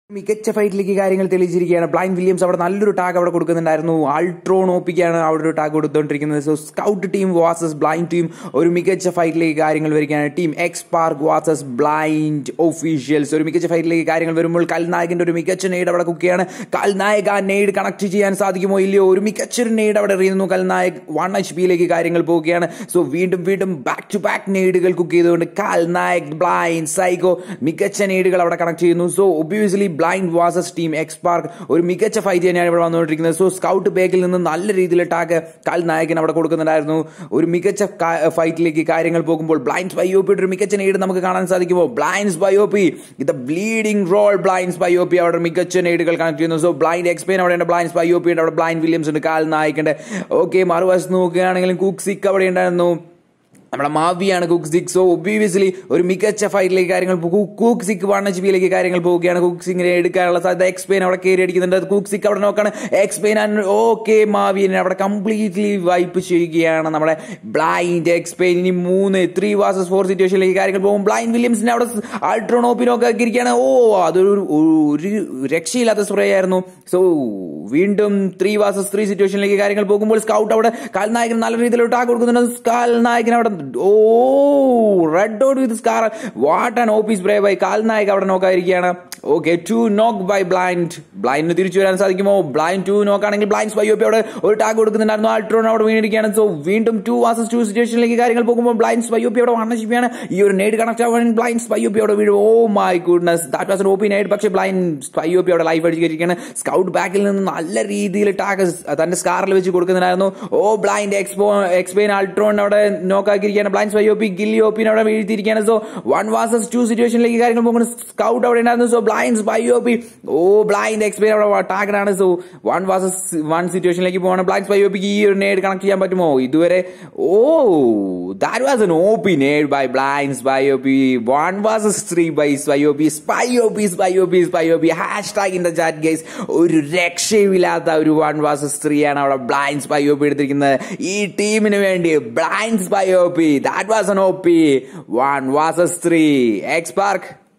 മികച്ച ഫൈറ്റിലേക്ക് കാര്യങ്ങൾ തെളിയിച്ചിരിക്കുകയാണ് ബ്ലൈൻ വില്യംസ് അവിടെ നല്ലൊരു ടാഗ് അവിടെ കൊടുക്കുന്നുണ്ടായിരുന്നു അൾട്രോൺ ഓപ്പിക്കാണ് അവിടെ ഒരു ടാഗ് കൊടുത്തുകൊണ്ടിരിക്കുന്നത് so scout team versus blind team ഒരു മികച്ച ഫൈറ്റിലേക്ക് കാര്യങ്ങൾ വരികയാണ് team X park versus blind officials ഒരു മികച്ച ഫൈറ്റിലേക്ക് കാര്യങ്ങൾ വരുമ്പോൾ കൽനായകന്റെ ഒരു മികച്ച നെയ്ഡ് അവിടെ കുക്കുകയാണ് കൽനായക് ആ നെയ്ഡ് കണക്ട് ചെയ്യാൻ സാധിക്കുമോ ഇല്ലയോ ഒരു മികച്ചൊരു നെയ്ഡ് അവിടെ എറിയുന്നു കൽനായക് വൺ എച്ച് പിയിലേക്ക് കാര്യങ്ങൾ പോവുകയാണ് സോ വീണ്ടും വീണ്ടും ബാക്ക് ടു ബാക്ക് നെയ്ഡുകൾ കുക്ക് ചെയ്തുകൊണ്ട് കൽനായക് ബ്ലൈൻഡ് സൈക്കോ മികച്ച നെയ്ഡുകൾ അവിടെ കണക്ട് ചെയ്യുന്നു so obviously blind versus team X park ഒരു മികച്ച ഫൈറ്റ് തന്നെയാണ് ഇവിടെ വന്നുകൊണ്ടിരിക്കുന്നത് സോ സ്കൗട്ട് ബാക്കിൽ നിന്ന് നല്ല രീതിയിൽ ടാക്ക് കാൽ നായകൻ അവിടെ കൊടുക്കുന്നുണ്ടായിരുന്നു ഒരു മികച്ച ഫൈറ്റിലേക്ക് കാര്യങ്ങൾ പോകുമ്പോൾ ബ്ലൈൻഡ്സ് ബയോപ്പിയുടെ ഒരു മികച്ച നേട് നമുക്ക് കാണാൻ സാധിക്കുമോ ബ്ലൈൻഡ്സ് ബയോപ്പി ഇത് ബ്ലീഡിംഗ് റോൾ ബ്ലൈൻഡ്സ് ബയോപ്പി അവിടെ മികച്ച നേടുകൾ കണക്ട് ചെയ്യുന്നു സോ ബ്ലൈൻഡ് എക്സ്പെയിൻ അവിടെ ഉണ്ട് ബ്ലൈൻഡ്സ് ബയോപ്പി ഉണ്ട് അവിടെ ബ്ലൈൻഡ് വില്യംസ് ഉണ്ട് കാൽ നായകന്റെ ഓക്കെ മറുവശത്ത് നോക്കുകയാണെങ്കിലും കുക്സിക്ക് അവിടെ ഉണ്ടായിരുന്നു നമ്മുടെ മാവിയാണ് കുക്സിക് സോ ഒബ്വിയസ്ലി ഒരു മികച്ച ഫൈറ്റിലേക്ക് കാര്യങ്ങൾ കുക്സിക് വൺ എച്ച് പിയിലേക്ക് കാര്യങ്ങൾ പോവുകയാണ് കുക്സിങ്ങിനെ എടുക്കാനുള്ള സാധ്യത എക്സ്പെയിൻ അവിടെ കയറി അടിക്കുന്നുണ്ട് കുക്സിക് അവിടെ നോക്കാണ് എക്സ്പെയിൻ ഓക്കെ മാവിനെ അവിടെ കംപ്ലീറ്റ്ലി വൈപ്പ് ചെയ്യുകയാണ് നമ്മുടെ ബ്ലൈൻഡ് എക്സ്പെയിൻ ഇനി മൂന്ന് ത്രീ വാസസ് ഫോർ സിറ്റുവേഷനിലേക്ക് കാര്യങ്ങൾ പോകും ബ്ലൈൻഡ് വില്യംസിനെ അവിടെ അൾട്രോണോപ്പിനൊക്കെ ആക്കിയിരിക്കുകയാണ് ഓ അതൊരു ഒരു രക്ഷയില്ലാത്ത സ്പ്രേ ആയിരുന്നു സോ വീണ്ടും ത്രീ വാസസ് ത്രീ സിറ്റുവേഷനിലേക്ക് കാര്യങ്ങൾ പോകുമ്പോൾ സ്കൗട്ട് അവിടെ കാൽനായകൻ നല്ല രീതിയിൽ ടാക്ക് കൊടുക്കുന്നുണ്ട് കാൽനായകൻ അവിടെ oh red dot with scar what and office ബ്രേ ബൈ കാൽനായക് അവിടെ നോക്കാതിരിക്കുകയാണ് okay two knock by blind ബ്ലൈൻഡിന് തിരിച്ചു വരാൻ സാധിക്കുമോ ബ്ലൈൻഡ് ടു നോക്കാണെങ്കിൽ ബ്ലൈൻഡ് സ്പൈ ഒപ്പി അവിടെ ഒരു ടാഗ് കൊടുക്കുന്നുണ്ടായിരുന്നു ആൾട്രോൺ അവിടെ വീണിരിക്കുകയാണ് സോ വീണ്ടും ടു വാസസ് ടു സിറ്റുവേഷനിലേക്ക് കാര്യങ്ങൾ പോകുമ്പോൾ ബ്ലൈൻഡ് സ്പൈ ഒപ്പി അവിടെ വണ്ണശിപ്പിയാണ് ഈ ഒരു നെയ്ഡ് കണക്ട് ആവാൻ ബ്ലൈൻഡ് സ്പൈ ഒപ്പി അവിടെ വീഴും oh my goodness that was ഓപ്പി നെയ്ഡ് പക്ഷേ ബ്ലൈൻഡ് സ്പൈ ഒപ്പി അവിടെ ലൈഫ് അടിച്ചിരിക്കുകയാണ് സ്കൗട്ട് ബാക്കിൽ നിന്ന് നല്ല രീതിയിൽ ടാഗ് തന്റെ സ്കാറിൽ വെച്ച് കൊടുക്കുന്നുണ്ടായിരുന്നു ഓ ബ്ലൈൻഡ് എക്സ്പോ എക്സ്പെയിൻ ആൾട്രോൺ അവിടെ നോക്കാക്കിയിരിക്കുകയാണ് ബ്ലൈൻഡ് സ്പൈ ഒപ്പി ഗില്ലി ഒപ്പിനെ അവിടെ വീഴ്ത്തിയിരിക്കുകയാണ് സോ വൺ വാസസ് ടു സിറ്റുവേഷനിലേക്ക് കാര്യങ്ങൾ പോകുമ്പോൾ സ്കൗട്ട് അവിടെ ഉണ്ടായിരുന്നു so blind by O P oh blind എക്സ്പെയിൻ അവിടെ ടാഗറാണ് സോ വൺ വാസസ് വൺ സിറ്റുവേഷനിലേക്ക് പോകണം ബ്ലൈൻഡ് ബൈ ഒ പിക്ക് ഈ ഒരു നേട് കണക്ട് ചെയ്യാൻ പറ്റുമോ ഇതുവരെ oh that was N O P nade by blinds by O P one versus three by spy O P spy O P spy O P spy O P hash tag in the chat guys ഒരു രക്ഷയുമില്ലാത്ത ഒരു one versus three ആണ് അവിടെ blind spy O P എടുത്തിരിക്കുന്നത് ഈ ടീമിന് വേണ്ടി blind spy O P that was N O P one versus three X park